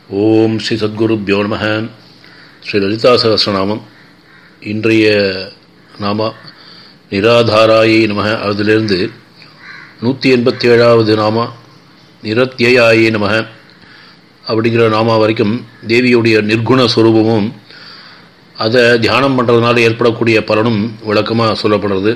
ஓம் ஸ்ரீ சத்குருப்யோ நம ஸ்ரீ லலிதா சகசிரநாமம் இன்றைய நாம நிராதாராயை நம அதிலிருந்து நூற்றி எண்பத்தி ஏழாவது நாம நிரத்யாயே நம அப்படிங்கிற நாமா வரைக்கும் தேவியுடைய நிர்குண ஸ்வரூபமும் அதை தியானம் பண்ணுறதுனால ஏற்படக்கூடிய பலனும் விளக்கமாக சொல்லப்படுறது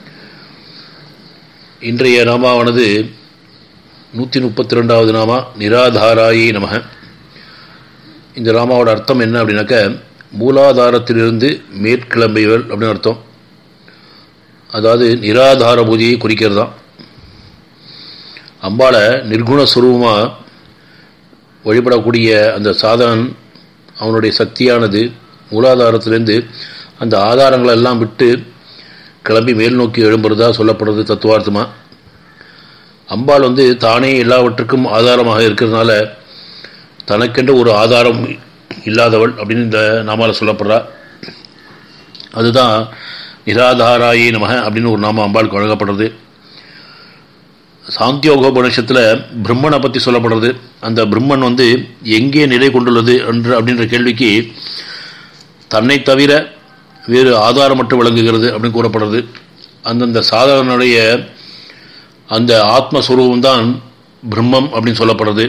இன்றைய நாமாவானது நூற்றி முப்பத்தி ரெண்டாவது நாமா நிராதாராயே நமக இந்த நாமாவோட அர்த்தம் என்ன அப்படின்னாக்க மூலாதாரத்திலிருந்து மேற்கிளம்பியவள் அப்படின்னு அர்த்தம் அதாவது நிராதார பூஜையை குறிக்கிறது தான் அம்பாளை நிர்குண சுரூபமாக வழிபடக்கூடிய அந்த சாதகன் அவனுடைய சக்தியானது மூலாதாரத்திலேருந்து அந்த ஆதாரங்களை எல்லாம் விட்டு கிளம்பி மேல் நோக்கி எழும்புறதா சொல்லப்படுறது தத்துவார்த்தமாக அம்பாள் வந்து தானே எல்லாவற்றுக்கும் ஆதாரமாக இருக்கிறதுனால தனக்கென்று ஒரு ஆதாரம் இல்லாதவள் அப்படின்னு இந்த நாமால சொல்லப்படுறா அதுதான் நிராதாராயே நமக அப்படின்னு ஒரு நாம அம்பாளுக்கு வழங்கப்படுறது சாந்தியோகோபனிஷத்தில் பிரம்மனை பற்றி சொல்லப்படுறது அந்த பிரம்மன் வந்து எங்கே நிலை கொண்டுள்ளது என்று அப்படின்ற கேள்விக்கு தன்னை தவிர வேறு ஆதாரமற்று விளங்குகிறது அப்படின்னு கூறப்படுறது அந்தந்த சாதகனுடைய அந்த ஆத்மஸ்வரூபம் தான் பிரம்மம் அப்படின்னு சொல்லப்படுறது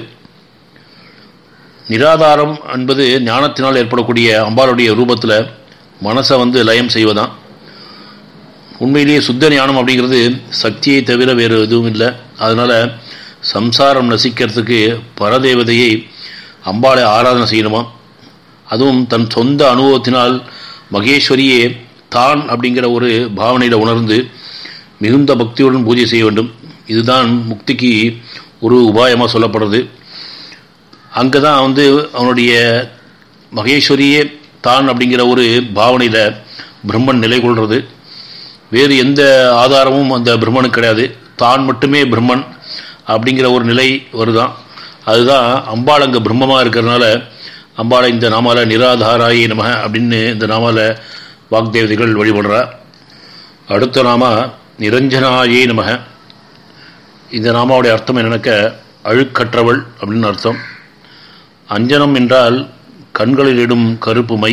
நிராதாரம் என்பது ஞானத்தினால் ஏற்படக்கூடிய அம்பாளுடைய ரூபத்தில் மனசை வந்து லயம் செய்வதான் உண்மையிலேயே சுத்த ஞானம் அப்படிங்கிறது சக்தியை தவிர வேறு எதுவும் இல்லை அதனால் சம்சாரம் நசிக்கிறதுக்கு பரதேவதையை அம்பாளை ஆராதனை செய்யணுமா அதுவும் தன் சொந்த அனுபவத்தினால் மகேஸ்வரியே தான் அப்படிங்கிற ஒரு பாவனையில் உணர்ந்து மிகுந்த பக்தியுடன் பூஜை செய்ய வேண்டும் இதுதான் முக்திக்கு ஒரு உபாயமாக சொல்லப்படுறது அங்கே தான் வந்து அவனுடைய மகேஸ்வரியே தான் அப்படிங்கிற ஒரு பாவனையில் பிரம்மன் நிலை கொள்வது வேறு எந்த ஆதாரமும் அந்த பிரம்மனுக்கு கிடையாது தான் மட்டுமே பிரம்மன் அப்படிங்கிற ஒரு நிலை வருதான் அதுதான் அம்பாள் அங்கே பிரம்மமாக இருக்கிறதுனால அம்பாளை இந்த நாமால நிராதாராயி நம அப்படின்னு இந்த நாமால வாக்தேவதைகள் வழிபடுறா அடுத்த நாம நிரஞ்சனாயே நமக இந்த நாமாவுடைய அர்த்தம் என்னன்னாக்க அழுக்கற்றவள் அப்படின்னு அர்த்தம் அஞ்சனம் என்றால் கண்களில் இடும் கருப்பு மை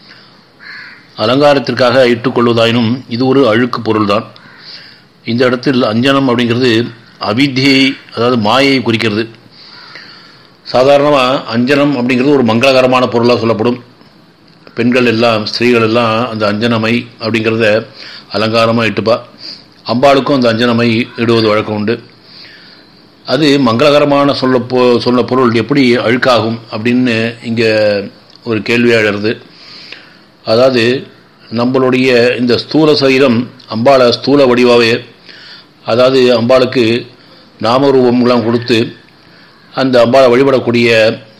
அலங்காரத்திற்காக இட்டுக்கொள்வதாயினும் இது ஒரு அழுக்கு பொருள்தான் இந்த இடத்தில் அஞ்சனம் அப்படிங்கிறது அவித்தியை அதாவது மாயை குறிக்கிறது சாதாரணமாக அஞ்சனம் அப்படிங்கிறது ஒரு மங்களகரமான பொருளாக சொல்லப்படும் பெண்கள் எல்லாம் ஸ்திரீகள் எல்லாம் அந்த அஞ்சனமை அப்படிங்கிறத அலங்காரமாக இட்டுப்பா அம்பாளுக்கும் அந்த அஞ்சனமை இடுவது வழக்கம் உண்டு அது மங்களகரமான சொல்ல போ சொன்ன பொருள் எப்படி அழுக்காகும் அப்படின்னு இங்கே ஒரு கேள்வியாக எழுது அதாவது நம்மளுடைய இந்த ஸ்தூல சரீரம் அம்பாளை ஸ்தூல வடிவாகவே அதாவது அம்பாளுக்கு நாமரூபம்லாம் கொடுத்து அந்த அம்பாளை வழிபடக்கூடிய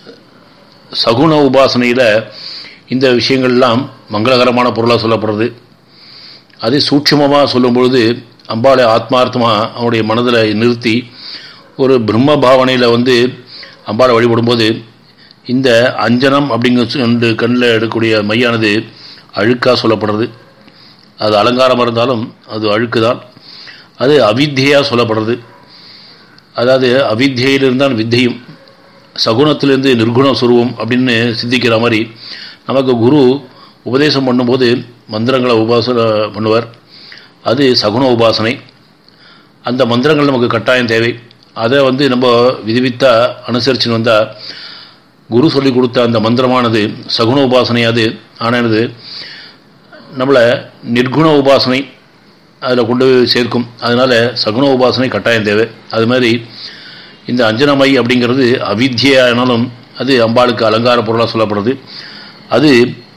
சகுன உபாசனையில் இந்த விஷயங்கள்லாம் மங்களகரமான பொருளாக சொல்லப்படுறது அது சூட்சமமாக சொல்லும் பொழுது அம்பாளை ஆத்மார்த்தமாக அவனுடைய மனதில் நிறுத்தி ஒரு பிரம்ம பாவனையில் வந்து அம்பாளை வழிபடும்போது இந்த அஞ்சனம் அப்படிங்கிற ரெண்டு கண்ணில் எடுக்கக்கூடிய மையானது அழுக்காக சொல்லப்படுறது அது அலங்காரமாக இருந்தாலும் அது அழுக்கு தான் அது அவித்தியாக சொல்லப்படுறது அதாவது அவித்தியிலிருந்தான் வித்தையும் சகுனத்திலிருந்து நிர்குண சுருவம் அப்படின்னு சிந்திக்கிற மாதிரி நமக்கு குரு உபதேசம் பண்ணும்போது மந்திரங்களை உபாசனை பண்ணுவார் அது சகுன உபாசனை அந்த மந்திரங்கள் நமக்கு கட்டாயம் தேவை அதை வந்து நம்ம விதிவித்தா அனுசரிச்சுன்னு வந்தால் குரு சொல்லி கொடுத்த அந்த மந்திரமானது சகுன உபாசனையாது ஆனது நம்மளை நிர்குண உபாசனை அதில் கொண்டு போய் சேர்க்கும் அதனால் சகுன உபாசனை கட்டாயம் தேவை அது மாதிரி இந்த அஞ்சனமை அப்படிங்கிறது அவித்தியானாலும் அது அம்பாளுக்கு அலங்கார பொருளாக சொல்லப்படுறது அது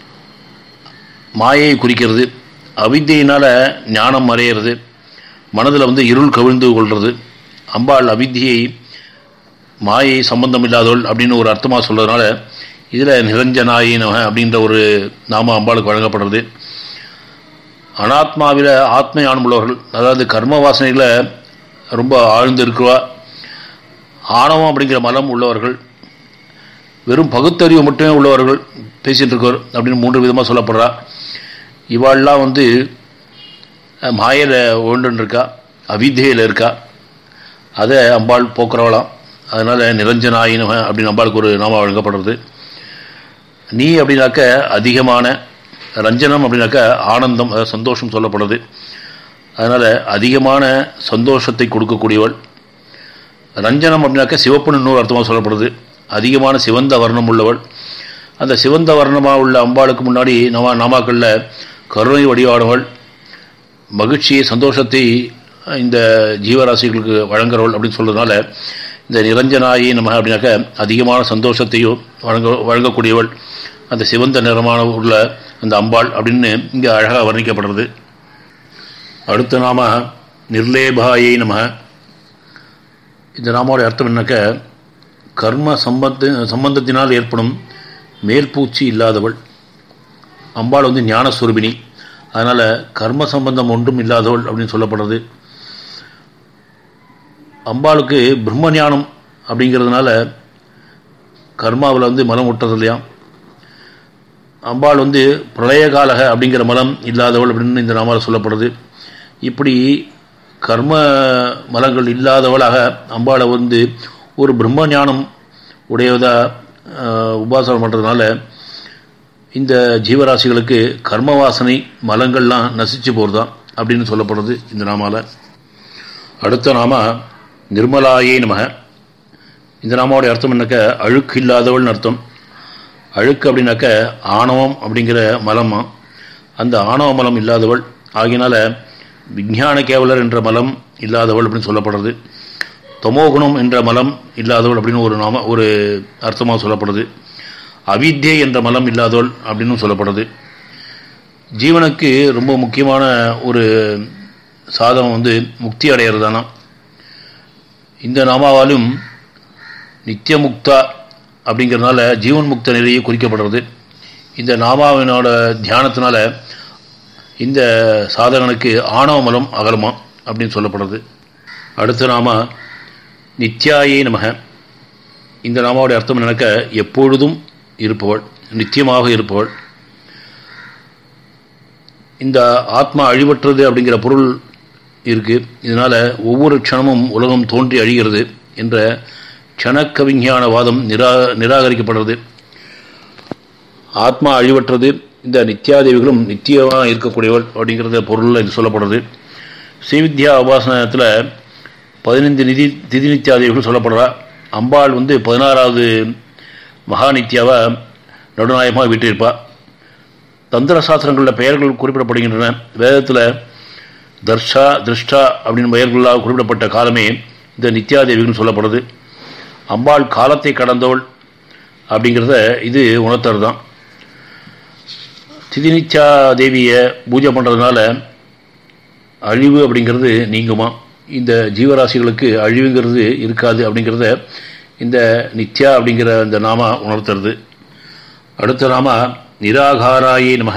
மாயை குறிக்கிறது அவித்தியினால் ஞானம் மறையிறது மனதில் வந்து இருள் கவிழ்ந்து கொள்வது அம்பாள் அவித்தியை மாயை சம்பந்தம் இல்லாதவள் அப்படின்னு ஒரு அர்த்தமாக சொல்கிறதுனால இதில் நிரஞ்சனாயினவ அப்படின்ற ஒரு நாம அம்பாளுக்கு வழங்கப்படுறது அனாத்மாவில் ஆத்ம ஞானம் உள்ளவர்கள் அதாவது கர்ம வாசனைகளை ரொம்ப ஆழ்ந்து இருக்குவா ஆணவம் அப்படிங்கிற மலம் உள்ளவர்கள் வெறும் பகுத்தறிவு மட்டுமே உள்ளவர்கள் பேசிகிட்டு இருக்கவர் அப்படின்னு மூன்று விதமாக சொல்லப்படுறா இவாள்லாம் வந்து மாயில் ஒன்றுன்னு இருக்கா அவித்தியில் இருக்கா அதை அம்பாள் போக்குறவளாம் அதனால் நிரஞ்சனாயி நம அப்படின்னு அம்பாளுக்கு ஒரு நாம வழங்கப்படுறது நீ அப்படின்னாக்க அதிகமான ரஞ்சனம் அப்படின்னாக்க ஆனந்தம் அதாவது சந்தோஷம் சொல்லப்படுறது அதனால் அதிகமான சந்தோஷத்தை கொடுக்கக்கூடியவள் ரஞ்சனம் அப்படின்னாக்க சிவப்புன்னு இன்னொரு அர்த்தமாக சொல்லப்படுது அதிகமான சிவந்த வர்ணம் உள்ளவள் அந்த சிவந்த வர்ணமாக உள்ள அம்பாளுக்கு முன்னாடி நவா நாமாக்களில் கருணை வடிவானவள் மகிழ்ச்சியை சந்தோஷத்தை இந்த ஜீவராசிகளுக்கு வழங்குறவள் அப்படின்னு சொல்கிறதுனால இந்த நிரஞ்சனாயி நம்ம அப்படின்னாக்க அதிகமான சந்தோஷத்தையும் வழங்க வழங்கக்கூடியவள் அந்த சிவந்த நிறமான உள்ள அந்த அம்பாள் அப்படின்னு இங்கே அழகாக வர்ணிக்கப்படுறது அடுத்த நாம நிர்லேபாயை நம இந்த நாமாவோட அர்த்தம் என்னக்க கர்ம சம்பந்த சம்பந்தத்தினால் ஏற்படும் மேற்பூச்சி இல்லாதவள் அம்பாள் வந்து ஞானஸ்வரூபிணி அதனால் கர்ம சம்பந்தம் ஒன்றும் இல்லாதவள் அப்படின்னு சொல்லப்படுறது அம்பாளுக்கு பிரம்ம ஞானம் அப்படிங்கிறதுனால கர்மாவில் வந்து மலம் விட்டது இல்லையா அம்பாள் வந்து பிரளய காலக அப்படிங்கிற மலம் இல்லாதவள் அப்படின்னு இந்த நாமால் சொல்லப்படுது இப்படி கர்ம மலங்கள் இல்லாதவளாக அம்பாளை வந்து ஒரு பிரம்ம ஞானம் உடையதாக உபாசனம் பண்ணுறதுனால இந்த ஜீவராசிகளுக்கு கர்ம வாசனை மலங்கள்லாம் நசிச்சு போகிறதா அப்படின்னு சொல்லப்படுறது இந்த நாமால் அடுத்த நாம நிர்மலாயே நமக இந்த நாமாவோடைய அர்த்தம் என்னக்க அழுக்கு இல்லாதவள்னு அர்த்தம் அழுக்கு அப்படின்னாக்க ஆணவம் அப்படிங்கிற மலமா அந்த ஆணவ மலம் இல்லாதவள் ஆகினால விஞ்ஞான கேவலர் என்ற மலம் இல்லாதவள் அப்படின்னு சொல்லப்படுறது தமோகுணம் என்ற மலம் இல்லாதவள் அப்படின்னு ஒரு நாம ஒரு அர்த்தமாக சொல்லப்படுது அவித்யை என்ற மலம் இல்லாதவள் அப்படின்னு சொல்லப்படுது ஜீவனுக்கு ரொம்ப முக்கியமான ஒரு சாதனம் வந்து முக்தி அடையிறதானா இந்த நாமாவாலும் நித்தியமுக்தா அப்படிங்கிறதுனால ஜீவன் முக்த நிலையை குறிக்கப்படுறது இந்த நாமாவினோட தியானத்தினால இந்த சாதகனுக்கு ஆணவ மலம் அகலமா அப்படின்னு சொல்லப்படுறது அடுத்த நாம நித்யாயே நமக இந்த நாமாவுடைய அர்த்தம் நினைக்க எப்பொழுதும் இருப்பவள் நித்தியமாக இருப்பவள் இந்த ஆத்மா அழிவற்றது அப்படிங்கிற பொருள் இருக்கு இதனால ஒவ்வொரு க்ஷணமும் உலகம் தோன்றி அழிகிறது என்ற க்ஷணக்க விஞ்ஞான வாதம் நிரா நிராகரிக்கப்படுறது ஆத்மா அழிவற்றது இந்த நித்யாதேவிகளும் நித்தியமாக இருக்கக்கூடியவள் அப்படிங்கிறத பொருளில் இது சொல்லப்படுறது ஸ்ரீவித்யா உபாசனத்தில் பதினைந்து நிதி திதி நித்யாதேவிகள் சொல்லப்படுறா அம்பாள் வந்து பதினாறாவது மகா நித்யாவை நடுநாயகமாக விட்டிருப்பாள் தந்திர சாஸ்திரங்களில் பெயர்கள் குறிப்பிடப்படுகின்றன வேதத்தில் தர்ஷா திருஷ்டா அப்படின்னு பெயர்களாக குறிப்பிடப்பட்ட காலமே இந்த நித்யாதேவிகள் சொல்லப்படுது அம்பாள் காலத்தை கடந்தவள் அப்படிங்கிறத இது உணர்த்தது தான் திதிநித்யா தேவியை பூஜை பண்ணுறதுனால அழிவு அப்படிங்கிறது நீங்குமா இந்த ஜீவராசிகளுக்கு அழிவுங்கிறது இருக்காது அப்படிங்கிறத இந்த நித்யா அப்படிங்கிற இந்த நாம உணர்த்துறது அடுத்த நாம நிராகாராயே நமக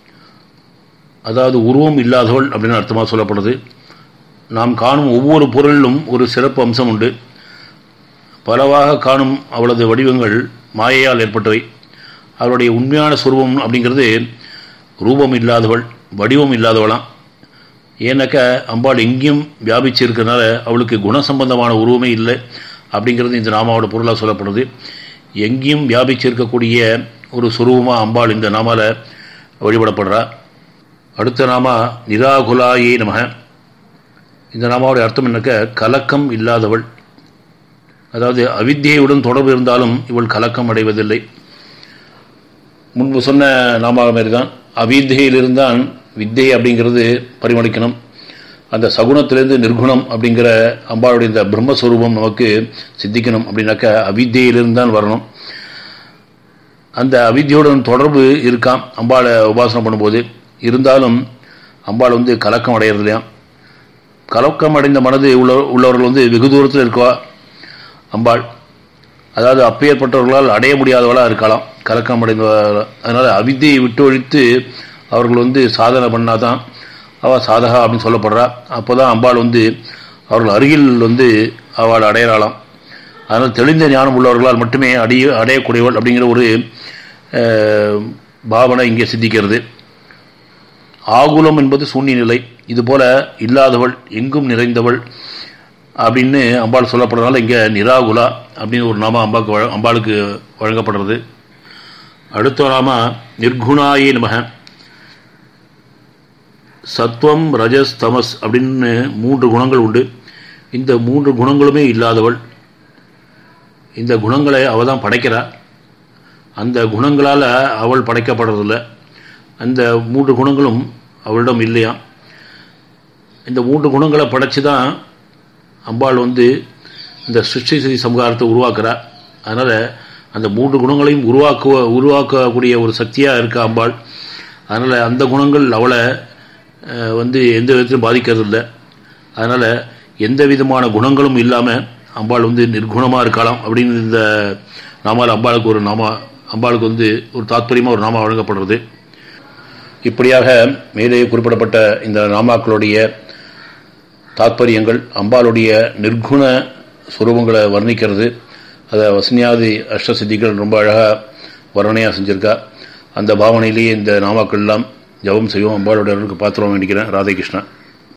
அதாவது உருவம் இல்லாதவள் அப்படின்னு அர்த்தமாக சொல்லப்படுது நாம் காணும் ஒவ்வொரு பொருளிலும் ஒரு சிறப்பு அம்சம் உண்டு பலவாக காணும் அவளது வடிவங்கள் மாயையால் ஏற்பட்டவை அவளுடைய உண்மையான சுரூபம் அப்படிங்கிறது ரூபம் இல்லாதவள் வடிவம் இல்லாதவளாம் ஏன்னாக்க அம்பாள் எங்கேயும் வியாபிச்சு இருக்கிறதுனால அவளுக்கு குணசம்பந்தமான உருவமே இல்லை அப்படிங்கிறது இந்த நாமாவோட பொருளாக சொல்லப்படுது எங்கேயும் வியாபிச்சு இருக்கக்கூடிய ஒரு சுரூபமாக அம்பாள் இந்த நாமால வழிபடப்படுறா அடுத்த நாமா நிராகுலாயே நமக இந்த நாமாவுடைய அர்த்தம் என்னக்க கலக்கம் இல்லாதவள் அதாவது அவித்தியையுடன் தொடர்பு இருந்தாலும் இவள் கலக்கம் அடைவதில்லை முன்பு சொன்ன நாமாக மாரி தான் அவித்தியிலிருந்தான் வித்தை அப்படிங்கிறது பரிமளிக்கணும் அந்த சகுனத்திலேருந்து நிர்குணம் அப்படிங்கிற அம்பாளுடைய இந்த பிரம்மஸ்வரூபம் நமக்கு சித்திக்கணும் அப்படின்னாக்க அவித்தியிலிருந்து தான் வரணும் அந்த அவித்தியுடன் தொடர்பு இருக்காம் அம்பாளை உபாசனை பண்ணும்போது இருந்தாலும் அம்பாள் வந்து கலக்கம் அடையிறது இல்லையா கலக்கம் அடைந்த மனது உள்ள உள்ளவர்கள் வந்து வெகு தூரத்தில் இருக்கவா அம்பாள் அதாவது அப்பேற்பட்டவர்களால் அடைய முடியாதவளாக இருக்கலாம் கலக்கம் அடைந்த அதனால் அவித்தியை விட்டு ஒழித்து அவர்கள் வந்து சாதனை பண்ணாதான் அவள் சாதகா அப்படின்னு சொல்லப்படுறா அப்போ தான் அம்பாள் வந்து அவர்கள் அருகில் வந்து அவள் அடையலாம் அதனால் தெளிந்த ஞானம் உள்ளவர்களால் மட்டுமே அடைய அடையக்கூடியவள் அப்படிங்கிற ஒரு பாவனை இங்கே சித்திக்கிறது ஆகுலம் என்பது சூன்ய நிலை இதுபோல இல்லாதவள் எங்கும் நிறைந்தவள் அப்படின்னு அம்பாள் சொல்லப்படுறதுனால இங்கே நிராகுலா அப்படின்னு ஒரு நாம அம்பாவுக்கு வழ- அம்பாளுக்கு வழங்கப்படுறது அடுத்த நாம நிர்குணாயே நமக சத்வம் ரஜஸ் தமஸ் அப்படின்னு மூன்று குணங்கள் உண்டு இந்த மூன்று குணங்களுமே இல்லாதவள் இந்த குணங்களை அவள் தான் படைக்கிறா அந்த குணங்களால் அவள் படைக்கப்படுறதில்ல அந்த மூன்று குணங்களும் அவளிடம் இல்லையா இந்த மூன்று குணங்களை படைச்சு தான் அம்பாள் வந்து இந்த சிருஷ்டி ஸ்ரீ சம்ஹாரத்தை உருவாக்குறா அதனால் அந்த மூன்று குணங்களையும் உருவாக்குவ உருவாக்கக்கூடிய ஒரு சக்தியாக இருக்கா அம்பாள் அதனால் அந்த குணங்கள் அவளை அஹ், வந்து எந்த விதத்திலும் பாதிக்கிறது இல்லை அதனால் எந்த விதமான குணங்களும் இல்லாமல் அம்பாள் வந்து நிர்குணமாக இருக்கலாம் அப்படின்னு இந்த நாமால் அம்பாளுக்கு ஒரு நாமா அம்பாளுக்கு வந்து ஒரு தாத்பரியமாக ஒரு நாமா வழங்கப்படுறது இப்படியாக மேலே குறிப்பிடப்பட்ட இந்த நாமாக்களுடைய தாத்பரியங்கள் அம்பாளுடைய நிர்குண சுரூபங்களை வர்ணிக்கிறது அதை வசனியாதி அஷ்டசித்திகள் ரொம்ப அழகாக வர்ணனையாக செஞ்சுருக்கா அந்த பாவனையிலேயே இந்த நாமாக்கள் எல்லாம் ஜபம் செய்வோம் அம்பாளுடைய அருளுக்கு பாத்திரம் வேண்டிக்கிறேன் ராதே கிருஷ்ணா